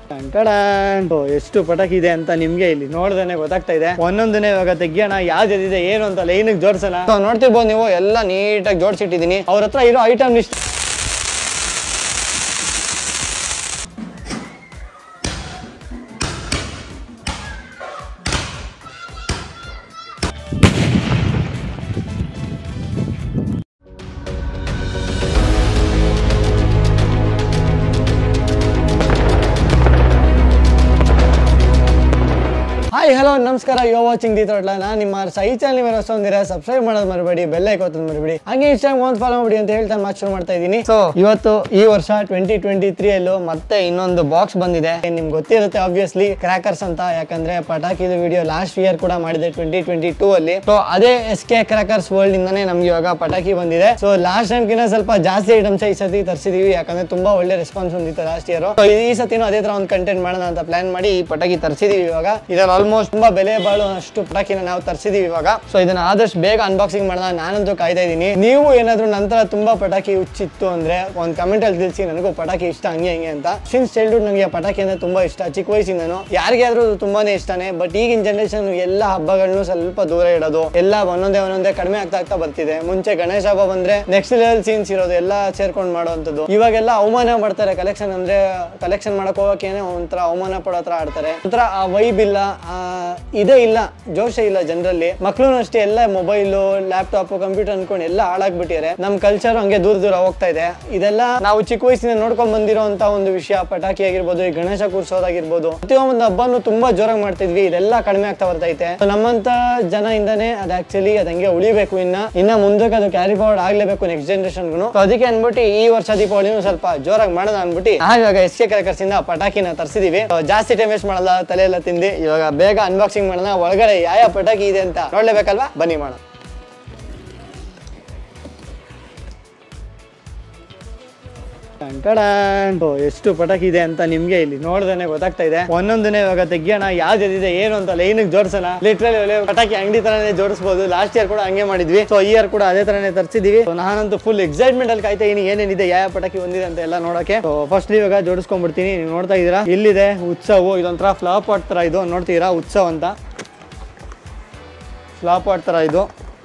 ಟಂಟಡಾನ್. ಓ, ಎಷ್ಟು ಪಟಾಕಿ ಇದೆ ಅಂತ ನಿಮ್ಗೆ ಇಲ್ಲಿ ನೋಡ್ದೇನೆ ಗೊತ್ತಾಗ್ತಾ ಇದೆ ಒಂದೊಂದನೇ ಇವಾಗ ತೆಗಿಯೋಣ ಯಾವ್ದಿದೆ ಏನು ಅಂತ ಲೈನಿಗೆ ಜೋಡ್ಸೋಣ So, ನೋಡ್ತಿರ್ಬೋದು ನೀವು ಎಲ್ಲ ನೀಟಾಗಿ ಜೋಡಿಸಿಟ್ಟಿದ್ದೀನಿ ಅವ್ರ ಹತ್ರ ಇರೋ ಐಟಮ್ ಲಿಸ್ಟ್ ಹಾಯ್ ಹಲೋ ನಮಸ್ಕಾರ ಯೋ ವಾಚಿಂಗ್ ದಿ ತೊಟ್ಲ ನಾನು ನಿಮ್ಮ ಸೈ ಚಾನಲ್ ಮೇಲೆ ಹೊಸೊಂದಿರ ಸಬ್ಸ್ಕ್ರೈಬ್ ಮಾಡೋದು ಮರಬೇಡಿ ಬೆಲ್ ಐಕೋತದ್ ಮರಬೇಡಿ ಹಾಗೆ ಇನ್ಸ್ಟಾಗ್ರಾಮ್ ಒಂದು ಫಾಲೋ ಮಾಡಿ ಅಂತ ಹೇಳ್ತಾ ಮಾತು ಶುರು ಮಾಡ್ತಾ ಇದ್ದೀನಿ ಸೊ ಇವತ್ತು ಈ ವರ್ಷ ಟ್ವೆಂಟಿ ಟ್ವೆಂಟಿ ತ್ರೀ ಅಲ್ಲೂ ಮತ್ತೆ ಇನ್ನೊಂದು ಬಾಕ್ಸ್ ಬಂದಿದೆ ನಿಮ್ಗೆ ಗೊತ್ತಿರುತ್ತೆ ಆಬ್ವಿಯಸ್ಲಿ ಕ್ರ್ಯಾಕರ್ಸ್ ಅಂತ ಯಾಕಂದ್ರೆ ಪಟಾಕಿದು ವಿಡಿಯೋ ಲಾಸ್ಟ್ ಇಯರ್ ಕೂಡ ಮಾಡಿದೆ ಟ್ವೆಂಟಿ ಟ್ವೆಂಟಿ ಟೂ ಅಲ್ಲಿ ಸೊ ಅದೇ ಎಸ್ ಕೆ ಕ್ರ್ಯಾಕರ್ಸ್ ವರ್ಲ್ಡ್ ಇಂದಾನೆ ನಮ್ಗೆ ಇವಾಗ ಪಟಾಕಿ ಬಂದಿದೆ ಸೊ ಲಾಸ್ಟ್ ಟೈಮ್ಗಿಂತ ಸ್ವಲ್ಪ ಜಾಸ್ತಿ ಐಟಮ್ಸ್ ಈ ಸತಿ ತರಿಸಿದೀವಿ ಯಾಕಂದ್ರೆ ತುಂಬಾ ಒಳ್ಳೆ ರೆಸ್ಪಾನ್ಸ್ ಬಂದಿತ್ತು ಲಾಸ್ಟ್ ಇಯರ್ ಈ ಸತಿನೂ ಅದೇ ತರ ಒಂದು ಕಂಟೆಂಟ್ ಮಾಡೋಣ ಅಂತ ಪ್ಲಾನ್ ಮಾಡಿ ಈ ಪಟಾಕಿ ತರಿಸಿದೀವಿ ಇವಾಗ ಇದ್ರಲ್ಲಿ ಆಲ್ಮೋಸ್ಟ್ ತುಂಬಾ ಬೆಲೆ ಬಾಳುವಷ್ಟು ಪಟಾಕಿನ ನಾವು ತರಿಸಿದೀವಿ ಇವಾಗ ಸೊ ಇದನ್ನ ಆದಷ್ಟು ಬೇಗ ಅನ್ಬಾಕ್ಸಿಂಗ್ ಮಾಡೋಣ ನಾನಂತೂ ಕಾಯ್ತಾ ಇದ್ದೀನಿ ನೀವು ಏನಾದ್ರು ನಂತರ ತುಂಬಾ ಪಟಾಕಿ ಹುಚ್ಚಿತ್ತು ಅಂದ್ರೆ ಒಂದು ಕಮೆಂಟ್ ಅಲ್ಲಿ ತಿಳಿಸಿ ನನಗೂ ಪಟಾಕಿ ಇಷ್ಟ ಹಂಗೆ ಹಂಗೆ ಅಂತ ಸಿನ್ಸ್ ಚೈಲ್ಡ್ಹುಡ್ ನನಗೆ ಪಟಾಕಿ ಅಂದ್ರೆ ತುಂಬಾ ಇಷ್ಟ ಚಿಕ್ಕ ವಯಸ್ಸಿಂದನು ಯಾರಿಗಾದ್ರೂ ತುಂಬಾನೇ ಇಷ್ಟನೇ ಬಟ್ ಈಗಿನ ಜನರೇಷನ್ ಎಲ್ಲ ಹಬ್ಬಗಳನ್ನು ಸ್ವಲ್ಪ ದೂರ ಇಡೋದು ಎಲ್ಲ ಒಂದೊಂದೇ ಒಂದೊಂದೇ ಕಡಿಮೆ ಆಗ್ತಾ ಆಗ್ತಾ ಬರ್ತಿದೆ ಮುಂಚೆ ಗಣೇಶ ಹಬ್ಬ ಬಂದ್ರೆ ನೆಕ್ಸ್ಟ್ ಲೆವೆಲ್ ಸೀನ್ಸ್ ಇರೋದು ಎಲ್ಲ ಸೇರ್ಕೊಂಡು ಮಾಡುವಂಥದ್ದು ಇವಾಗೆಲ್ಲ ಅವಮಾನ ಮಾಡ್ತಾರೆ ಕಲೆಕ್ಷನ್ ಅಂದ್ರೆ ಕಲೆಕ್ಷನ್ ಮಾಡಕ್ ಹೋಗಕ್ಕೇನೆ ಒಂಥರ ಅವಮಾನ ಪಡೋ ಹತ್ರ ಆಡ್ತಾರೆ ಒಂಥರ ಆ ವೈಬ್ ಇಲ್ಲ ಆ ಇದೇ ಇಲ್ಲ ಜೋಶೇ ಇಲ್ಲ ಜನರಲ್ಲಿ ಮಕ್ಳು ಅಷ್ಟೇ ಎಲ್ಲ ಮೊಬೈಲು ಲ್ಯಾಪ್ಟಾಪ್ ಕಂಪ್ಯೂಟರ್ ಅನ್ಕೊಂಡು ಎಲ್ಲ ಹಾಳಾಗ್ಬಿಟ್ಟಿದ್ದಾರೆ ನಮ್ ಕಲ್ಚರ್ ಹಂಗೆ ದೂರ ದೂರ ಹೋಗ್ತಾ ಇದೆ ಇದೆಲ್ಲ ನಾವು ಚಿಕ್ಕ ವಯಸ್ಸಿನ ನೋಡ್ಕೊಂಡ್ ಬಂದಿರೋಂತ ಒಂದು ವಿಷಯ ಪಟಾಕಿ ಆಗಿರ್ಬೋದು ಈ ಗಣೇಶ ಕೂರ್ಸೋದಾಗಿರ್ಬೋದು ಪ್ರತಿಯೊಂದು ಹಬ್ಬನು ತುಂಬಾ ಜೋರಾಗಿ ಮಾಡ್ತಿದ್ವಿ ಇದೆಲ್ಲ ಕಡಿಮೆ ಆಗ್ತಾ ಬರ್ತೈತೆ So ನಮ್ಮಂತ ಜನ ಇಂದಾನೆ ಅದು ಆಕ್ಚುಲಿ ಅದ್ ಹಂಗೆ ಉಳಿಬೇಕು ಇನ್ನ ಇನ್ನ ಮುಂದಕ್ಕೆ ಅದು ಕ್ಯಾರಿ ಫಾರ್ವರ್ಡ್ ಆಗ್ಲೇಬೇಕು ನೆಕ್ಸ್ಟ್ ಜನರೇಷನ್ಗೂ ಅದಕ್ಕೆ ಅನ್ಬಿಟ್ಟು ಈ ವರ್ಷ ದೀಪಾವಳಿನೂ ಸ್ವಲ್ಪ ಜೋರಾಗಿ ಮಾಡೋಣ ಅನ್ಬಿಟ್ಟು ನಾವ್ ಇವಾಗ ಎಸ್ ಕೆ ಕ್ರ್ಯಾಕರ್ಸ್ ಇಂದ ಪಟಾಕಿನ ತರಿಸಿದೀವಿ ಜಾಸ್ತಿ ಟೈಮ್ ವೇಸ್ಟ್ ಮಾಡಲ್ಲ ತಲೆ ಎಲ್ಲ ತಿಂದು ಇವಾಗ ಬೇಗ ಅನ್ಬಾಕ್ಸಿಂಗ್ ಮಾಡೋಣ ಒಳಗಡೆ ಯಾವ ಯಾವ ಪಟಾಕಿ ಇದೆ ಅಂತ ನೋಡ್ಲೇಬೇಕಲ್ವಾ ಬನ್ನಿ ಮಾಡೋಣ ಟಂಟಡಾನ್. ಓ, ಎಷ್ಟು ಪಟಾಕಿ ಇದೆ ಅಂತ ನಿಮ್ಗೆ ಇಲ್ಲಿ ನೋಡ್ದೇನೆ ಗೊತ್ತಾಗ್ತಾ ಇದೆ ಒಂದೊಂದನೇ ಇವಾಗ ತೆಗಿಯೋಣ ಯಾವ್ದಿದೆ ಏನು ಅಂತ ಲೈನಿಗೆ ಜೋಡ್ಸೋಣ ಲಿಟ್ರಲಿ ಒಳ್ಳೆ ಪಟಾಕಿ ಅಂಗಡಿ ತರನೇ ಜೋಡಿಸಬಹುದು ಲಾಸ್ಟ್ ಇಯರ್ ಕೂಡ ಹಂಗೆ ಮಾಡಿದ್ವಿ ಸೊ ಈ ಇಯರ್ ಕೂಡ ಅದೇ ತರನೇ ತರಿಸಿದೀವಿ So ನಾನಂತೂ ಫುಲ್ ಎಕ್ಸೈಟ್ಮೆಂಟ್ ಅಲ್ಲಿ ಕಾಯ್ತಾ ಇದೀನಿ ಏನೇನಿದೆ ಯಾವ ಯಾವ ಪಟಾಕಿ ಬಂದಿದೆ ಅಂತ ಎಲ್ಲ ನೋಡಕ್ಕೆ ಫಸ್ಟ್ ಇವಾಗ ಜೋಡಿಸ್ಕೊಂಡ್ಬಿಡ್ತೀನಿ ನೀವು ನೋಡ್ತಾ ಇದೀರಾ ಇಲ್ಲಿದೆ ಉತ್ಸವ ಇದೊಂಥರ ಫ್ಲಾಪ್ ಆಟ್ ತರ ಇದು ನೋಡ್ತೀರಾ ಉತ್ಸವ ಅಂತ ಫ್ಲಾಪ್ ಆಟ್ ತರ ಇದು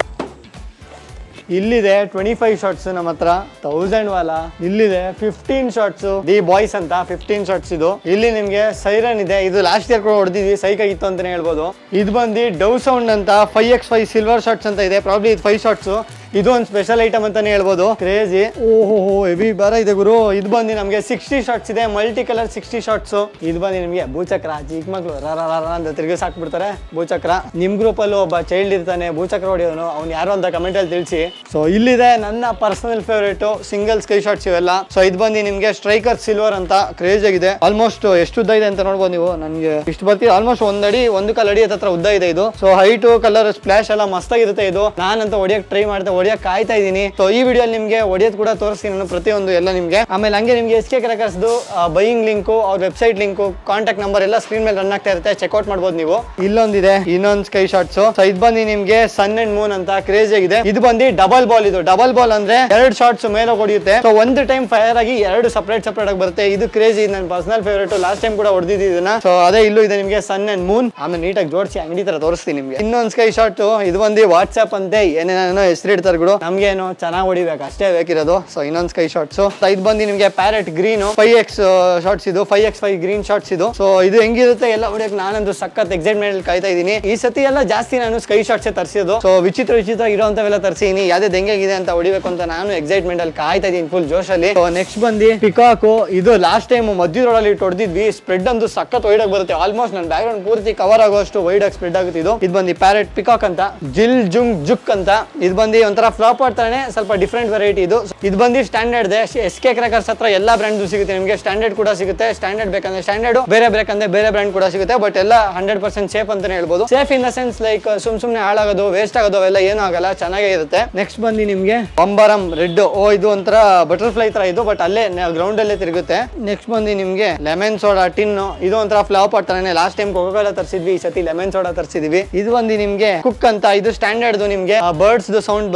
ಇಲ್ಲಿದೆ ಟ್ವೆಂಟಿ ಫೈವ್ ಶಾರ್ಟ್ಸ್ ನಮ್ಮ ಹತ್ರ ತೌಸಂಡ್ ವಾಲ ಇಲ್ಲಿದೆ ಫಿಫ್ಟೀನ್ ಶಾರ್ಟ್ಸ್ ದಿ ಬಾಯ್ಸ್ ಅಂತ ಫಿಫ್ಟೀನ್ ಶಾರ್ಟ್ಸ್ ಇದು ಇಲ್ಲಿ ನಿಮ್ಗೆ ಸೈರನ್ ಇದೆ ಇದು ಲಾಸ್ಟ್ ಇಯರ್ ಕೂಡ ಹೊಡೆದಿದ್ವಿ ಸೈಕ್ ಆಗಿತ್ತು ಅಂತಾನೆ ಹೇಳ್ಬೋದು ಇದು ಬಂದು ಡವ್ ಸೌಂಡ್ ಅಂತ five X five silver shots ಅಂತ ಇದೆ ಪ್ರಾಬ್ಲಿ ಇದು ಫೈವ್ ಶಾರ್ಟ್ಸ್ ಇದು ಒಂದು ಸ್ಪೆಷಲ್ ಐಟಮ್ ಅಂತಾನೆ ಹೇಳ್ಬೋದು ಕ್ರೇಜಿ ಓಹೋ ಹೆವಿ ಬರ ಇದೆ ಗುರು ಇದು ಬಂದು ನಮಗೆ ಸಿಕ್ಸ್ಟಿ ಶಾರ್ಟ್ಸ್ ಇದೆ ಮಲ್ಟಿ ಕಲರ್ ಸಿಕ್ಸ್ಟಿ ಶಾರ್ಟ್ಸ್ ಇದು ಬಂದು ನಿಮಗೆ ಭೂಚಕ್ರ ಚಿಕ್ಕ ಮಕ್ಳು ರ ರ ರ ರ ಅಂತ ತಿರುಗಿ ಸಾಕ್ಬಿಡ್ತಾರೆ ಭೂಚಕ್ರ ನಿಮ್ ಗ್ರೂಪ್ ಅಲ್ಲೂ ಒಬ್ಬ ಚೈಲ್ಡ್ ಇರ್ತಾನೆ ಭೂಚಕ್ರ ಹೊಡೆಯೋನು ಅವ್ನು ಯಾರು ಅಂತ ಕಮೆಂಟ್ ಅಲ್ಲಿ ತಿಳಿಸಿ ಸೊ ಇಲ್ಲಿದೆ ನನ್ನ personal favourite single sky shots ಇವೆಲ್ಲ ಸೊ ಇದು ಬಂದು ನಿಮಗೆ ಸ್ಟ್ರೈಕರ್ ಸಿಲ್ವರ್ ಅಂತ ಕ್ರೇಜ್ ಆಗಿದೆ ಆಲ್ಮೋಸ್ಟ್ ಎಷ್ಟು ಉದ್ದ ಇದೆ ಅಂತ ನೋಡ್ಬೋದು ನೀವು ನನಗೆ ಇಷ್ಟು ಬರ್ತೀವಿ ಆಲ್ಮೋಸ್ಟ್ ಒಂದಡಿ ಒಂದು ಕಾಲ್ ಅಡಿ ಹತ್ರ ಉದ್ದ ಇದೆ ಇದು ಸೊ ಹೈಟು ಕಲರ್ ಸ್ಪ್ಲಾಶ್ ಎಲ್ಲ ಮಸ್ತಾಗಿರುತ್ತೆ ಇದು ನಾನಂತ ಹೊಡಿಯಕ್ ಟ್ರೈ ಮಾಡ್ತಾ ಹೊಡಿಯಕ್ ಕಾಯ್ತಾ ಇದ್ದೀನಿ ಸೊ ಈ ವಿಡಿಯೋ ನಿಮಗೆ ಹೊಡಿಯೋದು ಕೂಡ ತೋರಿಸ್ತೀನಿ ನಾನು ಪ್ರತಿಯೊಂದು ಎಲ್ಲ ನಿಮಗೆ ಆಮೇಲೆ ಹಂಗೆ ನಿಮಗೆ ಎಸ್ ಕೆ ಕ್ರಾಕರ್ಸ್ದು ಬೈಯಿಂಗ್ ಲಿಂಕು ಅವ್ರ ವೆಬ್ಸೈಟ್ ಲಿಂಕು ಕಾಂಟ್ಯಾಕ್ಟ್ ನಂಬರ್ ಎಲ್ಲ ಸ್ಕ್ರೀನ್ ಮೇಲೆ ರನ್ ಆಗ್ತಾ ಇರುತ್ತೆ ಚೆಕ್ಔಟ್ ಮಾಡ್ಬೋದು ನೀವು ಇಲ್ಲೊಂದಿದೆ ಇನ್ನೊಂದು ಸ್ಕೈ ಶಾರ್ಟ್ಸ್ ಸೊ ಇದು ಬಂದು ನಿಮಗೆ ಸನ್ ಅಂಡ್ ಮೂನ್ ಅಂತ ಕ್ರೇಜ್ ಆಗಿದೆ ಇದು ಬಂದು ಡಬಲ್ ಬಾಲ್ ಇದು ಡಬಲ್ ಬಾಲ್ ಅಂದ್ರೆ ಎರಡು ಶಾರ್ಟ್ಸ್ ಮೇಲೆ ಹೊಡೆಯುತ್ತೆ ಸೊ ಒಂದು ಟೈಮ್ ಫೈರ್ ಆಗಿ ಎರಡು ಸಪರೇಟ್ ಸಪರೇಟ್ ಆಗಿ ಬರುತ್ತೆ ಇದು ಕ್ರೇಜಿ ನನ್ನ ಪರ್ಸನಲ್ ಫೇವರೇಟ್ ಲಾಸ್ಟ್ ಟೈಮ್ ಕೂಡ ಹೊಡೆದಿದ್ದು ಇದನ್ನ ಸೊ ಅದೇ ಇಲ್ಲೂ ಇದೆ ನಿಮಗೆ ಸನ್ ಅಂಡ್ ಮೂನ್ ಆಮೇಲೆ ನೀಟಾಗಿ ಜೋಡಿಸಿ ಅಂಗಡಿ ತರ ತೋರಿಸ್ತೀನಿ ನಿಮಗೆ ಇನ್ನೊಂದು ಸ್ಕೈ ಶಾರ್ಟ್ ಇದು ಬಂದು ವಾಟ್ಸ್ಆಪ್ ಅಂತೆ ಏನೇನೋ ಹೆಸರು ಇಡ್ತಾರೆ ಗುರು ನಮ್ಗೇನು ಚೆನ್ನಾಗಿ ಹೊಡಿಬೇಕು ಅಷ್ಟೇ ಬೇಕಿರೋದು ಸೊ ಇನ್ನೊಂದು ಸ್ಕೈ ಶಾರ್ಟ್ಸ್ ಇದು ಬಂದು ನಿಮಗೆ parrot green five X shots ಇದು five X five green shots ಇದು ಸೊ ಇದು ಹೆಂಗಿರುತ್ತೆ ಎಲ್ಲ ಹೊಡಿಯಕ್ಕೆ ನಾನಂತೂ ಸಖತ್ ಎಕ್ಸೈಟ್ಮೆಂಟ್ ಕಾಯ್ತಾ ಇದ್ದೀನಿ ಈ ಸತಿ ಎಲ್ಲ ಜಾಸ್ತಿ ನಾನು ಸ್ಕೈ ಶಾರ್ಟ್ಸ್ ತರಿಸಿದ್ದು ಸೊ ವಿಚಿತ್ರ ವಿಚಿತ್ರ ಇರೋಂಥವೆಲ್ಲ ತರಿಸಿನಿ ಯಾವ್ದು ಹೆಂಗಿದೆ ಅಂತ ಹೊಡಿಬೇಕು ಅಂತ ನಾನು ಎಕ್ಸೈಟ್ಮೆಂಟ್ ಅಲ್ಲಿ ಕಾಯ್ತಾ ಇದ್ದೀನಿ ಫುಲ್ ಜೋಶಲ್ಲಿ ನೆಕ್ಸ್ಟ್ ಬಂದು ಪಿಕಾಕು ಇದು ಲಾಸ್ಟ್ ಟೈಮ್ ಮಧ್ಯ ರೋಡಲ್ಲಿ ಹೊಡೆದಿದ್ವಿ ಸ್ಪ್ರೆಡ್ ಅಂತೂ ಸಖತ್ ವೈಡ್ ಆಗಿ ಬರುತ್ತೆ ಆಲ್ಮೋಸ್ಟ್ ನನ್ನ ಬ್ಯಾಕ್ ಗ್ರೌಂಡ್ ಪೂರ್ತಿ ಕವರ್ ಆಗೋಷ್ಟು ವೈಡ್ ಆಗಿ ಸ್ಪ್ರೆಡ್ ಆಗುತ್ತೆ ಇದು ಇದು ಬಂದು ಪ್ಯಾರೆಟ್ ಪಿಕಾಕ್ ಅಂತ ಜಿಲ್ ಜುಂಗ್ ಜುಕ್ ಅಂತ ಇದು ಬಂದು ಒಂಥರ ಫ್ಲಾಪ್ ಆಡ್ತಾನೆ ಸ್ವಲ್ಪ ಡಿಫ್ರೆಂಟ್ ವೆರೈಟಿ ಇದು ಇದು ಬಂದು ಸ್ಟ್ಯಾಂಡರ್ಡ್ ಇದೆ ಎಸ್ ಕೆ ಕ್ರಾಕರ್ಸ್ ಹತ್ರ ಎಲ್ಲ ಬ್ರ್ಯಾಂಡ್ ಸಿಗುತ್ತೆ ನಿಮಗೆ ಸ್ಟ್ಯಾಂಡರ್ಡ್ ಕೂಡ ಸಿಗುತ್ತೆ ಸ್ಟ್ಯಾಂಡರ್ಡ್ ಬೇಕಂದ್ರೆ ಸ್ಟ್ಯಾಂಡರ್ಡ್ ಬೇರೆ ಬೇಕಂದ್ರೆ ಬೇರೆ ಬ್ರ್ಯಾಂಡ್ ಕೂಡ ಸಿಗುತ್ತೆ ಬಟ್ ಎಲ್ಲ ಹಂಡ್ರೆಡ್ ಪರ್ಸೆಂಟ್ ಸೇಫ್ ಅಂತಾನೆ ಹೇಳ್ಬೋದು safe in the sense like ಸುಮ್ ಸುಮ್ನೆ ಹಾಳಾಗೋದು ವೇಸ್ಟ್ ಆಗೋದು ಅವೆಲ್ಲ ಏನೂ ಆಗಲ್ಲ ಚೆನ್ನಾಗೇ ಇರುತ್ತೆ ನೆಕ್ಸ್ಟ್ ಬಂದು ನಿಮಗೆ ಬಂಬರಂ ರೆಡ್ ಓ ಇದು ಒಂಥರ ಬಟರ್ಫ್ಲೈ ತರ ಇದು ಬಟ್ ಅಲ್ಲೇ ಗ್ರೌಂಡ್ ಅಲ್ಲೇ ತಿರುಗುತ್ತೆ ನೆಕ್ಸ್ಟ್ ಬಂದು ನಿಮಗೆ ಲೆಮನ್ ಸೋಡಾ ಟಿನ್ ಇದು ಒಂಥರ ಫ್ಲಾಪ್ ಆಗ್ತಾನೆ ಲಾಸ್ಟ್ ಟೈಮ್ ಕೋಕೋಕೋಲಾ ತರಿಸಿದ್ವಿ ಈ ಸತಿ ಲೆಮನ್ ಸೋಡಾ ತರಿಸಿದ್ವಿ ಇದು ಬಂದು ನಿಮಗೆ ಕುಕ್ ಅಂತ ಇದು ಸ್ಟ್ಯಾಂಡರ್ಡ್ ನಿಮಗೆ ಬರ್ಡ್ಸ್ ಸೌಂಡ್ ಬಂದು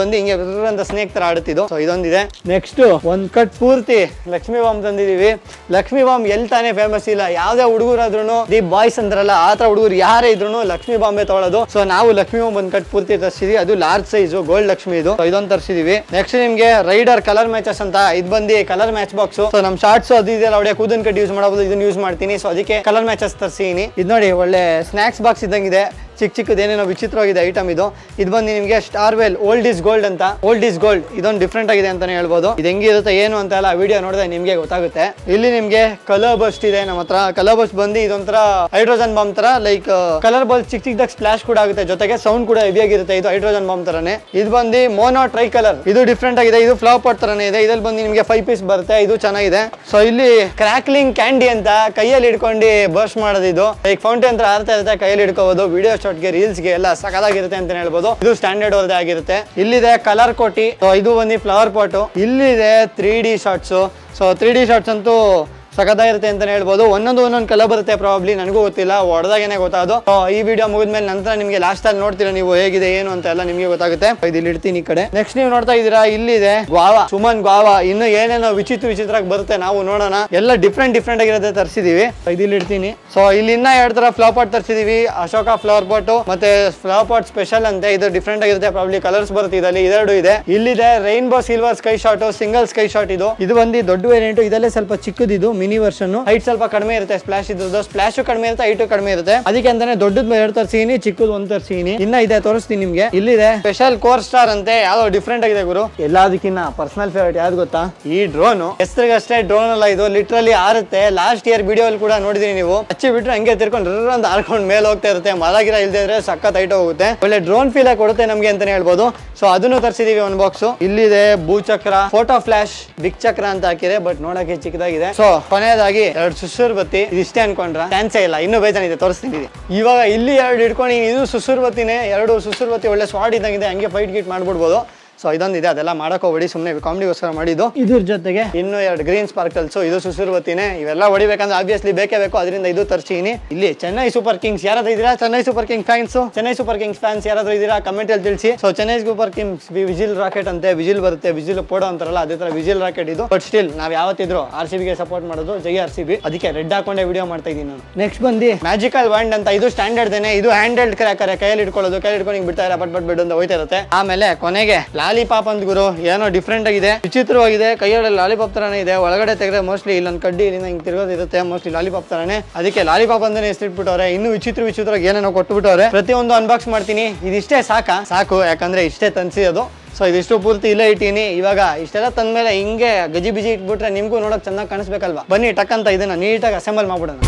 ಬಂದು ಹಿಂಗೆ ಬ್ರರ್ ಅಂತ ಸ್ನೇಕ್ ತರ ಆಡುತ್ತಿದ್ದು ಸೊ ಇದೊಂದಿದೆ ನೆಕ್ಸ್ಟ್ ಒಂದ್ ಕಟ್ ಪೂರ್ತಿ ಲಕ್ಷ್ಮೀ ಬಾಂಬ್ ತಂದಿದೀವಿ ಲಕ್ಷ್ಮೀ ಬಾಂಬ್ ಎಲ್ಲಿ ತಾನೇ ಫೇಮಸ್ ಇಲ್ಲ ಯಾವ್ದೇ ಹುಡುಗರಾದ್ರೂ ದಿ ಬಾಯ್ಸ್ ಅಂತಾರಲ್ಲ ಆ ತರ ಹುಡುಗರು ಯಾರೇ ಇದ್ರು ಲಕ್ಷ್ಮೀ ಬಾಂಬೆ ತಗೊಳ್ಳೋದು ಸೊ ನಾವು ಲಕ್ಷ್ಮೀ ಬಾಂಬ್ ಒಂದ್ ಕಟ್ ಪೂರ್ತಿ ತರಿಸಿದ್ವಿ ಅದು ಲಾರ್ಜ್ ಸೈಜ್ ಗೋಲ್ಡ್ ಲಕ್ಷ್ಮಿ ಇದು So ಇದೊಂದು ತರಿಸಿದೀವಿ ನೆಕ್ಸ್ಟ್ ನಿಮ್ಗೆ ರೈಡರ್ ಕಲರ್ ಮ್ಯಾಚಸ್ ಅಂತ ಇದು ಬಂದು ಕಲರ್ ಮ್ಯಾಚ್ ಬಾಕ್ಸ್ ಸೊ ನಮ್ ಶಾರ್ಟ್ಸ್ ಅದು ಇದೆಲ್ಲ ಒಳ್ಳೆ ಕೂದನ್ ಕಟ್ ಯೂಸ್ ಮಾಡಬಹುದು ಇದನ್ನ ಯೂಸ್ ಮಾಡ್ತೀನಿ ಸೊ ಅದಕ್ಕೆ ಕಲರ್ ಮ್ಯಾಚಸ್ ತರಿಸಿನಿ ಇದು ನೋಡಿ ಒಳ್ಳೆ ಸ್ನಾಕ್ಸ್ ಬಾಕ್ಸ್ ಇದ್ದಂಗಿದೆ ಚಿಕ್ಕ ಚಿಕ್ಕದ ಏನೇನೋ ವಿಚಿತ್ರವಾಗಿದೆ ಐಟಮ್ ಇದು ಇದು ಬಂದು ನಿಮಗೆ star well old is gold ಅಂತ ಓಲ್ಡ್ ಇಸ್ ಗೋಲ್ಡ್ ಇದೊಂದು ಡಿಫ್ರೆಂಟ್ ಆಗಿದೆ ಅಂತಾನೆ ಹೇಳ್ಬೋದು ಇದು ಹೆಂಗಿರುತ್ತೆ ಏನು ಅಂತ ಎಲ್ಲ ವಿಡಿಯೋ ನೋಡಿದ್ರೆ ನಿಮಗೆ ಗೊತ್ತಾಗುತ್ತೆ ಇಲ್ಲಿ ನಿಮಗೆ ಕಲರ್ ಬಸ್ಟ್ ಇದೆ ನಮ್ಮ ಹತ್ರ ಕಲರ್ ಬಸ್ಟ್ ಬಂದು ಇದೊಂಥರ ಹೈಡ್ರೋಜನ್ ಬಾಂಬ್ ತರ ಲೈಕ್ ಕಲರ್ ಬಾಲ್ ಚಿಕ್ಕ ಚಿಕ್ಕದಾಗ ಸ್ಪ್ಲಾಶ್ ಕೂಡ ಆಗುತ್ತೆ ಜೊತೆಗೆ ಸೌಂಡ್ ಕೂಡ ಹೆವಿ ಆಗಿರುತ್ತೆ ಇದು ಹೈಡ್ರೋಜನ್ ಬಾಂಬ್ ತರನೇ ಇದು ಬಂದು ಮೋನೋ ಟ್ರೈ ಕಲರ್ ಇದು ಡಿಫ್ರೆಂಟ್ ಆಗಿದೆ ಇದು ಫ್ಲವರ್ ಪಾಟ್ ತರನೇ ಇದೆ ಇದ್ರಲ್ಲಿ ಬಂದು ನಿಮಗೆ ಫೈವ್ ಪೀಸ್ ಬರುತ್ತೆ ಇದು ಚೆನ್ನಾಗಿದೆ ಸೊ ಇಲ್ಲಿ ಕ್ರಾಕ್ಲಿಂಗ್ ಕ್ಯಾಂಡಿ ಅಂತ ಕೈಯಲ್ಲಿ ಹಿಡ್ಕೊಂಡು ಬರ್ಸ್ಟ್ ಮಾಡೋದು ಇದು ಲೈಕ್ ಫೌಂಟೇನ್ ತರ ಆರ್ತಾ ಇರುತ್ತೆ ಕೈಯಲ್ಲಿ ಹಿಡ್ಕೋಬಹುದು ವಿಡಿಯೋ ಶಾಟ್ಗೆ ರೀಲ್ಸ್ಗೆ ಎಲ್ಲ ಸಕದಾಗಿರುತ್ತೆ ಅಂತ ಹೇಳ್ಬೋದು ಇದು ಸ್ಟ್ಯಾಂಡರ್ಡ್ ಅವ್ರದೇ ಆಗಿರುತ್ತೆ ಇಲ್ಲಿದೆ ಕಲರ್ ಕೋಟಿ ಸೊ ಇದು ಬಂದು ಫ್ಲವರ್ ಪಾಟು ಇಲ್ಲಿದೆ three D shots so three D shots ಅಂತೂ ಸಖತ್ತಾಗಿರುತ್ತೆ ಅಂತಾನೆ ಹೇಳ್ಬೋದು ಒಂದೊಂದು ಒಂದೊಂದು ಕಲರ್ ಬರುತ್ತೆ ಪ್ರಾಬ್ಲಿ ನನಗೂ ಗೊತ್ತಿಲ್ಲ ಹೊಡೆದಾಗೇನೆ ಗೊತ್ತಾಗೋದು So, ಈ ವಿಡಿಯೋ ಮುಗಿದ್ಮೇಲೆ ನಂತರ ನಿಮಗೆ ಲಾಸ್ಟ್ ಅಲ್ಲಿ ನೋಡ್ತೀರಾ ನೀವು ಹೇಗಿದೆ ಏನು ಅಂತ ಎಲ್ಲ ನಿಮಗೆ ಗೊತ್ತಾಗುತ್ತೆ ಇದು ಇಲ್ಲಿ ಇಡ್ತೀನಿ ಈ ಕಡೆ ನೆಕ್ಸ್ಟ್ ನೀವು ನೋಡ್ತಾ ಇದ್ದೀರಾ ಇಲ್ಲಿದೆ ಗ್ವಾವ ಸುಮನ್ ಗ್ವಾವ ಇನ್ನು ಏನೇನೋ ವಿಚಿತ್ರ ವಿಚಿತ್ರ ಬರುತ್ತೆ ನಾವು ನೋಡೋಣ ಎಲ್ಲ ಡಿಫ್ರೆಂಟ್ ಡಿಫ್ರೆಂಟ್ ಆಗಿರುತ್ತೆ ತರಿಸಿದೀವಿ ಇದು ಇಲ್ಲಿ ಇಡ್ತೀನಿ ಸೊ ಇಲ್ಲಿ ಇನ್ನ ಎರಡು ತರ ಫ್ಲವರ್ ಪಾಟ್ ತರಿಸಿದೀವಿ ಅಶೋಕ ಫ್ಲವರ್ ಪಾಟ್ ಮತ್ತೆ ಫ್ಲವರ್ ಪಾಟ್ ಸ್ಪೆಷಲ್ ಅಂತೆ ಇದು ಡಿಫ್ರೆಂಟ್ ಆಗಿರುತ್ತೆ ಪ್ರಾಬ್ಲಿ ಕಲರ್ಸ್ ಬರುತ್ತೆ ಇದರಲ್ಲಿ ಇದೆರಡು ಇದೆ ಇಲ್ಲಿದೆ rainbow silver sky shot single sky shot ಇದು ಇದು ಬಂದು ದೊಡ್ಡ ವೇರಿಯಂಟ್ ಇದಲ್ಲೇ ಸ್ವಲ್ಪ ಚಿಕ್ಕದಿದು ಮಿನಿ ವರ್ಷನ್ ಹೈಟ್ ಸ್ವಲ್ಪ ಕಡಿಮೆ ಇರುತ್ತೆ ಸ್ಪ್ಲಾಶ್ ಇದ್ರದ್ದು ಸ್ಪ್ಲಾಶ್ ಕಡಿಮೆ ಇರುತ್ತೆ ಹೈಟ್ ಕಡಿಮೆ ಇರುತ್ತೆ ಅದಕ್ಕೆ ಅಂತಾನೆ ದೊಡ್ಡದ್ ಎರಡು ತರ್ಸೀನಿ ಚಿಕ್ಕದ್ ಒಂದ್ ತರ್ಸೀನಿ ಇನ್ನ ಇದೆ ತೋರಿಸ್ತೀನಿ ನಿಮ್ಗೆ ಇಲ್ಲಿದೆ ಸ್ಪೆಷಲ್ ಕೋರ್ ಸ್ಟಾರ್ ಅಂತೆ ಯಾವ್ದೋ ಡಿಫ್ರೆಂಟ್ ಆಗಿದೆ ಗುರು ಎಲ್ಲದಕ್ಕಿನ್ನ ಪರ್ಸನಲ್ ಫೇವರೇಟ್ ಯಾವ್ದು ಗೊತ್ತಾ ಈ ಡ್ರೋನ್ ಹೆಸರಿಗಷ್ಟೇ ಡ್ರೋನ್ ಅಲ್ಲ ಇದು ಲಿಟ್ರಲಿ ಆರುತ್ತೆ ಲಾಸ್ಟ್ ಇಯರ್ ವಿಡಿಯೋ ಅಲ್ಲಿ ಕೂಡ ನೋಡಿದೀನಿ ನೀವು ಹಚ್ಚಿ ಬಿಟ್ರೆ ಹಂಗೆ ತಿರ್ಕೊಂಡು ರರ್ ಅಂತ ಹಾರ್ಕೊಂಡು ಮೇಲೆ ಹೋಗ್ತಾ ಇರುತ್ತೆ ಮರ ಗಿರ ಇಲ್ದೇ ಇದ್ರೆ ಸಖತ್ ಹೈಟ್ ಹೋಗುತ್ತೆ ಒಳ್ಳೆ ಡ್ರೋನ್ ಫೀಲ್ ಕೊಡುತ್ತೆ ನಮ್ಗೆ ಅಂತಾನೆ ಹೇಳ್ಬೋದು ಸೊ ಅದನ್ನು ತರಿಸಿದೀವಿ ಒಂದು ಬಾಕ್ಸ್ ಇಲ್ಲಿದೆ ಭೂಚಕ್ರ ಫೋಟೋ ಫ್ಲಾಶ್ ಬಿಗ್ ಚಕ್ರ ಅಂತ ಹಾಕಿದೆ ಬಟ್ ನೋಡಕ್ಕೆ ಚಿಕ್ಕದಾಗಿದೆ ಸೊ ಕೊನೆಯದಾಗಿ ಎರಡು ಸುಸುರ್ ಬತ್ತಿ ಇದಿಷ್ಟೇ ಅನ್ಕೊಂಡ್ರ ಚಾನ್ಸೇ ಇಲ್ಲ ಇನ್ನೂ ಬೇಜಾನಿದೆ ತೋರಿಸ್ತೀನಿ ಇವಾಗ ಇಲ್ಲಿ ಎರಡು ಇಟ್ಕೊಂಡು ಇದು ಸುಸುರ್ ಬತ್ತಿನೇ ಎರಡು ಸುಸುರ್ ಬತ್ತಿ ಒಳ್ಳೆ ಸ್ವಾಡ್ ಇದ್ದಂಗಿದೆ ಹಂಗೆ ಫೈಟ್ ಗೀಟ್ ಮಾಡ್ಬಿಡ್ಬೋದು ಸೊ ಇದೊಂದಿದೆ ಅದೆಲ್ಲ ಮಾಡಕ್ ಹೋಗ್ಬೇಡಿ ಸುಮ್ಮನೆ ಕಾಮಿಡಿಗೋಸ್ಕರ ಮಾಡಿದ್ದು ಇದ್ರ ಜೊತೆಗೆ ಇನ್ನು ಎರಡು ಗ್ರೀನ್ ಸ್ಪಾರ್ಕಲ್ಸ್ ಇದು ಸುಸುರ್ವತಿನೇ ಇವೆಲ್ಲ ಹೊಡಿಬೇಕಂದ್ರೆ ಆಬ್ವಿಯಸ್ಲಿ ಬೇಕೇ ಬೇಕು ಅದರಿಂದ ಇದು ತರ್ಸೀನಿ ಇಲ್ಲಿ ಚೆನ್ನೈ ಸೂಪರ್ ಕಿಂಗ್ಸ್ ಯಾರಾದ್ರೂ ಇದ್ದೀರಾ Chennai super king fans Chennai super kings fans ಯಾರಾದ್ರೂ ಇದ್ದೀರಾ ಕಮೆಂಟ್ ಅಲ್ಲಿ ತಿಳಿಸಿ so Chennai super kings whistle rocket ಅಂತೆ ವಿಜಿಲ್ ಬರುತ್ತೆ ವಿಜಿಲ್ ಪೋಡೋ ಅಂತಾರಲ್ಲ ಅದೇ ತರ ವಿಜಿಲ್ ರಾಕೆಟ್ ಇದು ಬಟ್ ಸ್ಟಿಲ್ ನಾವ್ ಯಾವತ್ತಿದ್ರು ಆರ್ ಸಿ ಬಿಗೆ ಸಪೋರ್ಟ್ ಮಾಡೋದು ಜೈ ಆರ್ ಸಿ ಬಿ ಅದಕ್ಕೆ ರೆಡ್ ಹಾಕೊಂಡೆ ವಿಡಿಯೋ ಮಾಡ್ತಾ ಇದೀನಿ ನಾನು ನೆಕ್ಸ್ಟ್ ಬಂದು ಮ್ಯಾಜಿಕಲ್ ವ್ಯಾಂಡ್ ಅಂತ ಇದು ಸ್ಟ್ಯಾಂಡರ್ಡ್ ದೇನೆ ಇದು ಹ್ಯಾಂಡಲ್ಡ್ ಕ್ರ್ಯಾಕರ್ ಕೈಯಲ್ಲಿ ಇಟ್ಕೊಳ್ಳೋದು ಕೈಯಲ್ಲಿ ಇಟ್ಕೊಂಡು ಹಿಂಗ್ ಬಿಡ್ತಾ ಇರ ಬಟ್ ಬಟ್ ಬಿಡ್ ಅಂತ ಹೋಯ್ತಾ ಇರುತ್ತೆ ಆಮೇಲೆ ಕೊನೆಗೆ ಲಾಲಿಪಾಪ್ ಅಂತ ಗುರು ಏನೋ ಡಿಫ್ರೆಂಟ್ ಆಗಿದೆ ವಿಚಿತ್ರವಾಗಿದೆ ಕೈಯಲ್ಲಿ ಲಾಲಿಪಾಪ್ ತರಾನೇ ಇದೆ ಒಳಗಡೆ ತೆಗೆದ್ರೆ ಮೋಸ್ಟ್ಲಿ ಇಲ್ಲೊಂದು ಕಡ್ಡಿ ಇಲ್ಲಿಂದ ಹಿಂಗ್ ತಿರ್ಗೋದು ಇರುತ್ತೆ ಮೋಸ್ಟ್ಲಿ ಲಾಲಿಪಾಪ್ ತರಾನೇ ಅದಕ್ಕೆ ಲಾಲಿಪಾಪ್ ಅಂತಾನೆ ಹೆಸರಿಟ್ಬಿಟ್ಟವ್ರೆ ಇನ್ನು ವಿಚಿತ್ರ ವಿಚಿತ್ರ ಏನೇನೋ ಕೊಟ್ಬಿಟ್ಟವ್ರೆ ಪ್ರತಿಯೊಂದು ಅನ್ಬಾಕ್ಸ್ ಮಾಡ್ತೀನಿ ಇದಿಷ್ಟೇ ಸಾಕಾ ಸಾಕು ಯಾಕಂದ್ರೆ ಇಷ್ಟೇ ತನ್ಸಿರೋದು ಸೊ ಇದಿಷ್ಟು ಪೂರ್ತಿ ಇಲ್ಲೇ ಇಟ್ಟೀನಿ ಇವಾಗ ಇಷ್ಟೆಲ್ಲ ತಂದ್ಮೇಲೆ ಹಿಂಗೆ ಗಜಿ ಬಿಜಿ ಇಟ್ಬಿಟ್ರೆ ನಿಮ್ಗೂ ನೋಡಕ್ ಚೆನ್ನಾಗಿ ಕಾಣಿಸ್ಬೇಕಲ್ವಾ ಬನ್ನಿ ಟಕ್ ಅಂತ ಇದನ್ನ ನೀಟಾಗಿ ಅಸೆಂಬಲ್ ಮಾಡ್ಬಿಡೋಣ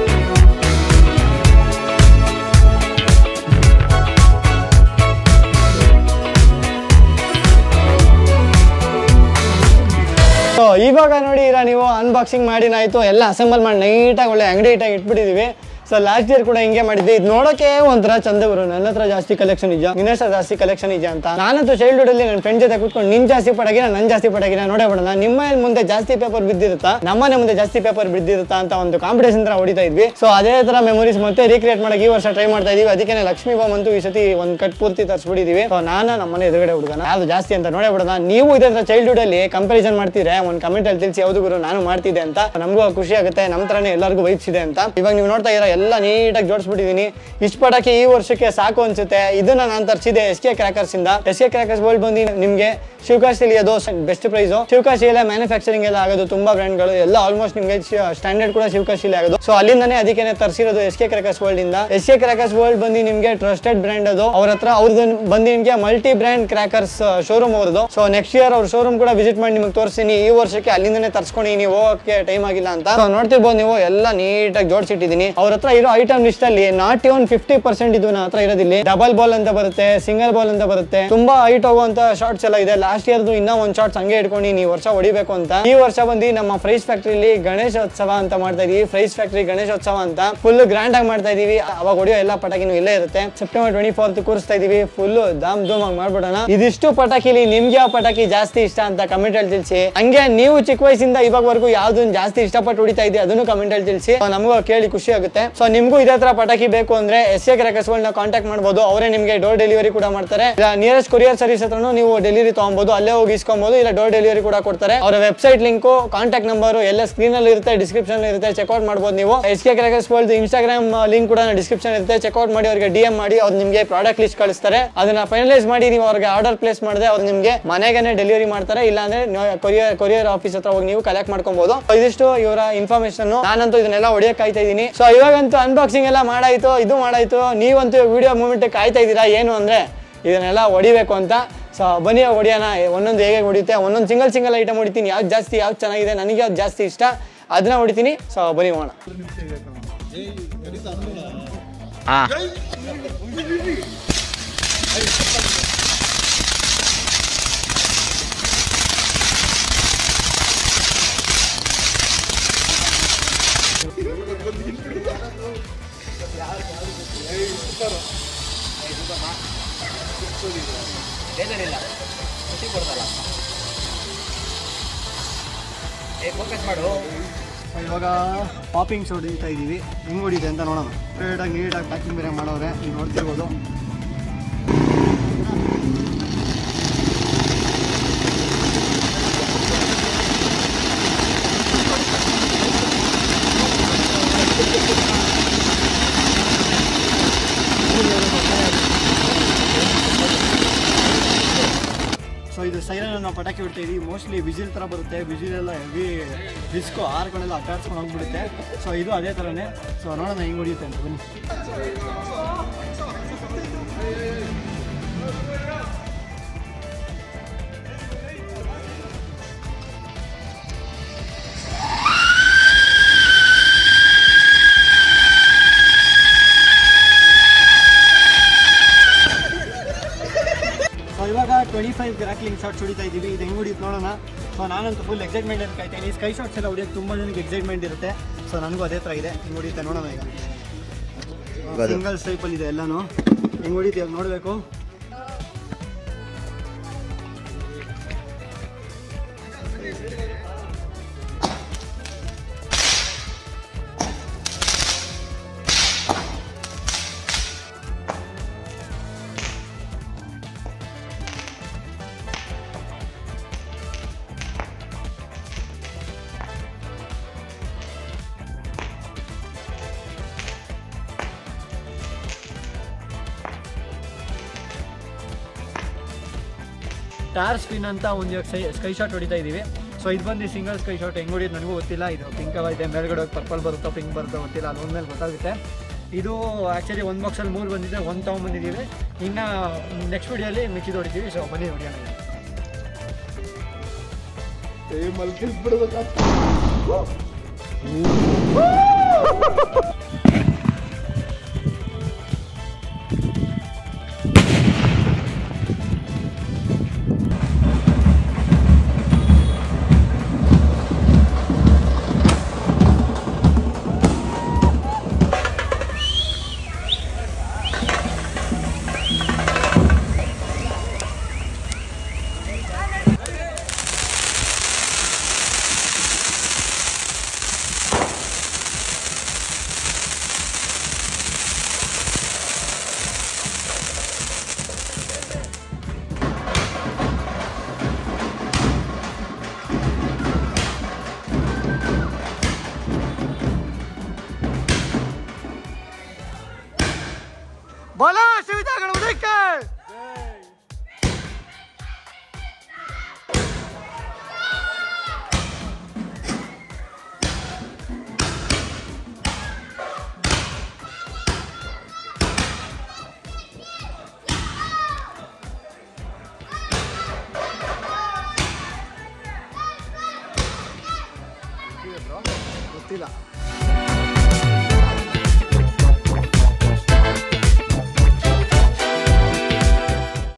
ಸೊ ಇವಾಗ ನೋಡಿ ಇರ ನೀವು ಅನ್ಬಾಕ್ಸಿಂಗ್ ಮಾಡಿನಾಯ್ತು ಎಲ್ಲ ಅಸೆಂಬಲ್ ಮಾಡಿ ನೈಟಾಗಿ ಒಳ್ಳೆ ಅಂಗಡಿ ಇಟ್ಟಾಗಿ ಇಟ್ಬಿಟ್ಟಿದೀವಿ ಸೊ ಲಾಸ್ಟ್ ಇಯರ್ ಕೂಡ ಹಿಂಗೆ ಮಾಡಿದ್ದೆ ಇದು ನೋಡೋಕೆ ಒಂಥರ ಚಂದ ಬರು ನನ್ನ ಹತ್ರ ಜಾಸ್ತಿ ಕಲೆಕ್ಷನ್ ಇದೆಯಾ ನಿನ್ನ ಹತ್ರ ಜಾಸ್ತಿ ಕಲೆಕ್ಷನ್ ಇದೆಯಾ ಅಂತ ನಾನಂತೂ ಚೈಲ್ಡ್ಹುಡ್ ಅಲ್ಲಿ ನನ್ನ ಫ್ರೆಂಡ್ ಜೊತೆ ಕೂತ್ಕೊಂಡು ನಿನ್ ಜಾಸ್ತಿ ಪಟಾಕಿನ ನನ್ ಜಾಸ್ತಿ ಪಟಾಕಿನ ನೋಡೇ ಬಿಡೋಣ ನಿಮ್ಮ ಮುಂದೆ ಜಾಸ್ತಿ ಪೇಪರ್ ಬಿದ್ದಿರುತ್ತಾ ನಮ್ಮನೆ ಮುಂದೆ ಜಾಸ್ತಿ ಪೇಪರ್ ಬಿದ್ದಿರುತ್ತಾ ಅಂತ ಒಂದು ಕಾಂಪಿಟೇಷನ್ ತರ ಹೊಡಿತಾ ಇದ್ವಿ ಸೊ ಅದೇ ತರ ಮೆಮೊರೀಸ್ ಮತ್ತೆ ರೀಕ್ರಿಯೇಟ್ ಮಾಡಕ್ಕೆ ಈ ವರ್ಷ ಟ್ರೈ ಮಾಡ್ತಾ ಇದೀವಿ ಅದಕ್ಕೆ ಲಕ್ಷ್ಮೀ ಬಾಮ್ ಅಂತೂ ಈ ಸತಿ ಒಂದ್ ಕಟ್ ಪೂರ್ತಿ ತರಿಸ್ಬಿಟ್ಟಿದೀವಿ ಸೊ ನಾನು ನಮ್ಮನೆ ಎದುರುಗಡೆ ಹುಡುಗನ ಯಾವ್ದು ಜಾಸ್ತಿ ಅಂತ ನೋಡೇ ಬಿಡೋಣ ನೀವು ಇದೇ ತರ ಚೈಲ್ಡ್ಹುಡ್ ಅಲ್ಲಿ ಕಂಪಾರಿಸನ್ ಮಾಡ್ತೀರಾ ಒಂದು ಕಮೆಂಟ್ ಅಲ್ಲಿ ತಿಳಿಸಿ ಯಾವ್ದು ಗುರು ನಾನು ಮಾಡ್ತಿದ್ದೆ ಅಂತ ನಮಗೂ ಖುಷಿ ಆಗುತ್ತೆ ನಮ್ಮ ತರನೇ ಎಲ್ಲರಿಗೂ ವೈಬ್ಸ್ ಇದೆ ಅಂತ ಇವಾಗ ನೀವು ನೋಡ್ತಾ ಇರೋ ಎಲ್ಲ ನೀಟಾಗಿ ಜೋಡಿಸ್ಬಿಟ್ಟಿದೀನಿ ಇಷ್ಟು ಪಟಾಕಿ ಈ ವರ್ಷಕ್ಕೆ ಸಾಕು ಅನ್ಸುತ್ತೆ ಇದನ್ನ ನಾನು ತರಿಸಿದೆ ಎಸ್ ಕೆ ಕ್ರಾಕರ್ಸ್ ಇಂದ ಎಸ್ ಕೆ ಕ್ರಾಕರ್ಸ್ ವರ್ಲ್ಡ್ ಬಂದು ನಿಮ್ಗೆ ಶಿವಕಾಶಿಲಿ ಅದು ಬೆಸ್ಟ್ ಪ್ರೈಸ್ ಶಿವಕಾಶಿಯಲ್ಲೇ ಮ್ಯಾನುಫ್ಯಾಕ್ಚರಿಂಗ್ ಎಲ್ಲ ಆಗೋದು ತುಂಬಾ ಬ್ರ್ಯಾಂಡ್ಗಳು ಎಲ್ಲ ಆಲ್ಮೋಸ್ಟ್ ನಿಮ್ಗೆ ಸ್ಟ್ಯಾಂಡರ್ಡ್ ಕೂಡ ಶಿವಕಾಶಿಲಿ ಆಗೋದು ಸೊ ಅಲ್ಲಿಂದಾನೇ ಅದಕ್ಕೆ ತರಿಸಿರೋದು ಎಸ್ ಕೆ ಕ್ರಾಕರ್ಸ್ ವರ್ಲ್ಡ್ ಇಂದ ಎಸ್ ಕೆ ಕ್ರಾಕರ್ಸ್ ವರ್ಲ್ಡ್ ಬಂದು ನಿಮ್ಗೆ ಟ್ರಸ್ಟೆಡ್ ಬ್ರ್ಯಾಂಡ್ ಅದು ಅವ್ರ ಹತ್ರ ಅವ್ರದ್ದು ಬಂದು ನಿಮ್ಗೆ ಮಲ್ಟಿ ಬ್ರ್ಯಾಂಡ್ ಕ್ರಾಕರ್ಸ್ ಶೋರೂಮ್ ಅವ್ರದ್ದು ಸೊ ನೆಕ್ಸ್ಟ್ ಇಯರ್ ಅವ್ರ ಶೋರೂಮ್ ಕೂಡ ವಿಸಿಟ್ ಮಾಡಿ ನಿಮ್ಗೆ ತೋರಿಸ್ತೀನಿ ಈ ವರ್ಷಕ್ಕೆ ಅಲ್ಲಿಂದನೇ ತರ್ಸ್ಕೊಂಡು ನೀವು ಹೋಗಕ್ಕೆ ಟೈಮ್ ಆಗಿಲ್ಲ ಅಂತ So, ನೋಡ್ತಿರ್ಬೋದು ನೀವು ಎಲ್ಲ ನೀಟಾಗಿ ಜೋಡಿಸಿಟ್ಟಿದ್ದೀನಿ ಅವ್ರ ಹತ್ರ ಇರೋ ಐಟಮ್ ಲಿಸ್ಟ್ ಅಲ್ಲಿ ನಾಟ್ ಇವನ್ ಫಿಫ್ಟಿ ಪರ್ಸೆಂಟ್ ಇದು ನನ್ನ ಹತ್ರ ಇರೋದಿಲ್ಲ ಡಬಲ್ ಬಾಲ್ ಅಂತ ಬರುತ್ತೆ ಸಿಂಗಲ್ ಬಾಲ್ ಅಂತ ಬರುತ್ತೆ ತುಂಬಾ ಹೈಟ್ ಹೋಗುವಂತ ಶಾರ್ಟ್ಸ್ ಎಲ್ಲ ಇದೆ ಲಾಸ್ಟ್ ಇಯರ್ದು ಇನ್ನೂ ಒಂದ್ ಶಾರ್ಟ್ಸ್ ಹಂಗೆ ಇಟ್ಕೊಂಡು ನೀವು ವರ್ಷ ಹೊಡಿಬೇಕು ಅಂತ ಈ ವರ್ಷ ಬಂದು ನಮ್ಮ ಫ್ರೈಸ್ ಫ್ಯಾಕ್ಟ್ರಿಲಿ ಗಣೇಶೋತ್ಸವ ಅಂತ ಮಾಡ್ತಾ ಇದೀವಿ ಫ್ರೈಸ್ ಫ್ಯಾಕ್ಟ್ರಿ ಗಣೇಶೋತ್ಸವ ಅಂತ ಫುಲ್ ಗ್ರ್ಯಾಂಡ್ ಆಗಿ ಮಾಡ್ತಾ ಇದೀವಿ ಅವಾಗ ಹೊಡಿಯೋ ಎಲ್ಲ ಪಟಾಕಿನೂ ಇಲ್ಲೇ ಇರುತ್ತೆ ಸೆಪ್ಟೆಂಬರ್ ಟ್ವೆಂಟಿ ಫೋರ್ತ್ ಕೂರಿಸ್ತಾ ಇದೀವಿ ಫುಲ್ ದಾಮ್ ಧೂಮ್ ಆಗಿ ಮಾಡ್ಬಿಡೋಣ ಇದಿಷ್ಟು ಪಟಾಕಿಲಿ ನಿಮ್ಗೆ ಯಾವ ಪಟಾಕಿ ಜಾಸ್ತಿ ಇಷ್ಟ ಅಂತ ಕಮೆಂಟ್ ಅಲ್ಲಿ ತಿಳಿಸಿ ಹಂಗೆ ನೀವು ಚಿಕ್ಕ ವಯಸ್ಸಿಂದ ಇವಾಗವರೆಗೂ ಯಾವ್ದನ್ನ ಜಾಸ್ತಿ ಇಷ್ಟಪಟ್ಟು ಹೊಡಿತಾ ಇದೀವಿ ಅದನ್ನು ಕಮೆಂಟ್ ಅಲ್ಲಿ ತಿಳಿಸಿ ನಮಗೂ ಕೇಳಿ ಖುಷಿ ಆಗುತ್ತೆ ಸೊ ನಿಮಗೂ ಇದೇ ತರ ಪಟಾಕಿ ಬೇಕು ಅಂದ್ರೆ ಎಸ್ ಎ ಕ್ರ್ಯಾಕರ್ಸ್ಗಳನ್ನ ಕಾಂಟ್ಯಾಕ್ಟ್ ಮಾಡ್ಬೋದು ಅವರೇ ನಿಮಗೆ ಡೋರ್ ಡೆಲಿವರಿ ಕೂಡ ಮಾಡ್ತಾರೆ ನಿಯರೆಸ್ಟ್ ಕೊರಿಯರ್ ಸರ್ವಿಸ್ ಹತ್ರನೂ ನೀವು ಡೆಲಿವರಿ ತಗೊಬೋದು ಅಲ್ಲೇ ಹೋಗಿ ಇಸ್ಕೊಬೋದು ಇಲ್ಲ ಡೋರ್ ಡೆಲಿವರಿ ಕೂಡ ಕೊಡ್ತಾರೆ ಅವರ ವೆಬ್ಸೈಟ್ ಲಿಂಕು ಕಾಂಟ್ಯಾಕ್ಟ್ ನಂಬರ್ ಎಲ್ಲ ಸ್ಕ್ರೀನ್ ಅಲ್ಲಿ ಇರುತ್ತೆ ಡಿಸ್ಕ್ರಿಪ್ಷನ್ ಇರುತ್ತೆ ಚೆಕ್ಔಟ್ ಮಾಡ್ಬೋದು ನೀವು S K crackers world Instagram link ಕೂಡ ಡಿಸ್ಕ್ರಿಪ್ಷನ್ ಇರುತ್ತೆ ಚೆಕ್ಔಟ್ ಮಾಡಿ ಅವರಿಗೆ ಡಿ ಎಂ ಮಾಡಿ ಅವ್ರು ನಿಮಗೆ ಪ್ರಾಡಕ್ಟ್ ಲಿಸ್ಟ್ ಕಳಿಸ್ತಾರೆ ಅದನ್ನ ಫೈನಲೈಸ್ ಮಾಡಿ ನೀವು ಅವ್ರಿಗೆ ಆರ್ಡರ್ ಪ್ಲೇಸ್ ಮಾಡಿದ್ರೆ ಅವ್ರು ನಿಮಗೆ ಮನೆಗೇನೆ ಡೆಲಿವರಿ ಮಾಡ್ತಾರೆ ಇಲ್ಲ ಅಂದ್ರೆ ಕೊರಿಯರ್ ಕೊರಿಯರ್ ಆಫೀಸ್ ಹತ್ರ ಹೋಗಿ ನೀವು ಕಲೆಕ್ಟ್ ಮಾಡ್ಕೊಬಹುದು ಇದಿಷ್ಟು ಇವರ ಇನ್ಫಾರ್ಮೇಶನ್ ನಾನಂತೂ ಇದನ್ನೆಲ್ಲ ಹೊಡಿಯಕ್ ಕಾಯ್ತಾ ಇದೀನಿ ಸೊ ಇವಾಗಂತೂ ಅನ್ಬಾಕ್ಸಿಂಗ್ ಎಲ್ಲ ಮಾಡಾಯ್ತು ಇದು ಮಾಡಾಯ್ತು ನೀವಂತೂ ವಿಡಿಯೋ ಮೂಮೆಂಟ್ ಕಾಯ್ತಾ ಇದ್ದೀರಾ ಏನು ಅಂದ್ರೆ ಇದನ್ನೆಲ್ಲ ಹೊಡಿಬೇಕು ಅಂತ ಸೊ ಬನ್ನಿ ಹೊಡಿಯೋಣ ಒಂದೊಂದು ಹೇಗೆ ಹೊಡಿಯುತ್ತೆ ಒಂದೊಂದು ಸಿಂಗಲ್ ಸಿಂಗಲ್ ಐಟಮ್ ಹೊಡಿತೀನಿ ಯಾವ್ದು ಜಾಸ್ತಿ ಯಾವ್ದು ಚೆನ್ನಾಗಿದೆ ನನಗೆ ಯಾವ್ದು ಜಾಸ್ತಿ ಇಷ್ಟ ಅದನ್ನ ಹೊಡಿತೀನಿ ಸೊ ಬನ್ನಿ ಹೋಗೋಣ ಬೇಜಾರಿಲ್ಲ ಖುಷಿ ಕೊಡ್ತಲ್ಲ ಏ ಫೋಕಸ್ ಮಾಡು ಇವಾಗ ಪಾಪಿಂಗ್ ಶೋ ಹೊಡಿತಾ ಇದ್ದೀವಿ ಹೆಂಗೆ ಹೊಡಿದೆ ಅಂತ ನೋಡೋಣ ನೀಟಾಗಿ ನೀಟಾಗಿ ಪ್ಯಾಕಿಂಗ್ ಬೇರೆ ಮಾಡೋರೆ ನೀವು ನೋಡ್ತಿರ್ಬೋದು ಸೊ ಇದು ಸೈರನ್ ನಾವು ಪಟಾಕಿ ಹೊಡ್ತಾ ಇದೀವಿ ಮೋಸ್ಟ್ಲಿ ವಿಜಿಲ್ ಥರ ಬರುತ್ತೆ ವಿಜಿಲ್ ಎಲ್ಲ ಹೆವಿ ಡಿಸ್ಕೋ ಆರ್ಗಳೆಲ್ಲ ಅಟ್ಟಾಡ್ಸ್ಕೊಂಡು ಹೋಗ್ಬಿಡುತ್ತೆ ಸೊ ಇದು ಅದೇ ಥರನೇ ಸೊ ನೋಡೋಣ ಹೆಂಗೆ ಹೊಡಿಯುತ್ತೆ ಅಂತ ಬನ್ನಿ ಸೊ ಇವಾಗ ಟ್ವೆಂಟಿ ಫೈವ್ ಗ್ರಾಕ್ಲಿಂಗ್ ಶಾರ್ಟ್ಸ್ ಹೊಡಿತಾ ಇದ್ದೀವಿ ಇದು ಹೆಂಗೆ ಹೊಡಿಯುತ್ತೆ ನೋಡೋಣ ಸೊ ನಾನಂತೂ ಫುಲ್ ಎಕ್ಸೈಟ್ಮೆಂಟ್ ಅಂತ ಕಾಯ್ತಾ ಇದ್ದೀನಿ ಸ್ಕೈ ಶಾರ್ಟ್ಸ್ ಎಲ್ಲ ಹೊಡಿಯೋಕ್ಕೆ ತುಂಬ ಜನಕ್ಕೆ ಎಕ್ಸೈಟ್ಮೆಂಟ್ ಇರುತ್ತೆ ಸೊ ನನಗೂ ಅದೇ ಥರ ಇದೆ ಹೆಂಗೆ ಹೊಡಿಯುತ್ತೆ ನೋಡೋಣ ಈಗ ಸಿಂಗಲ್ ಟೈಪಲ್ಲಿ ಇದೆ ಎಲ್ಲನೂ ಹೆಂಗೆ ಹೊಡಿತೀವಿ ನೋಡಬೇಕು ಟಾರ್ ಸ್ಪಿನ್ ಅಂತ ಒಂದು ಇವಾಗ ಸೈ ಸ್ಕೈ ಶಾಟ್ ಹೊಡಿತಾ ಇದ್ದೀವಿ ಸೊ ಇದು ಬಂದು ಸಿಂಗಲ್ ಸ್ಕೈ ಶಾಟ್ ಹೆಂಗೆ ಹೊಡಿಯೋದು ನನಗೂ ಗೊತ್ತಿಲ್ಲ ಇದು ಪಿಂಕ್ ಇದೆ ಮೇಲ್ಗಡೆ ಪರ್ಪಲ್ ಬರುತ್ತೋ ಪಿಂಕ್ ಬರುತ್ತೋ ಗೊತ್ತಿಲ್ಲ ಅದು ಮೇಲೆ ಗೊತ್ತಾಗುತ್ತೆ ಇದು ಆ್ಯಕ್ಚುಲಿ ಒಂದು ಬಾಕ್ಸಲ್ಲಿ ಮೂರು ಬಂದಿದೆ ಒಂದು ತೊಗೊಂಬಂದಿದ್ದೀವಿ ಇನ್ನು ನೆಕ್ಸ್ಟ್ ವಿಡಿಯೋಲಿ ಮಿಕ್ಕಿದ್ದು ಹೊಡಿತೀವಿ ಸೊ ಬನ್ನಿ ಹೊಡಿಯೋಣ ಈಗ. बोलो सुविधा गणपति के ಗೊತ್ತಿಲ್ಲ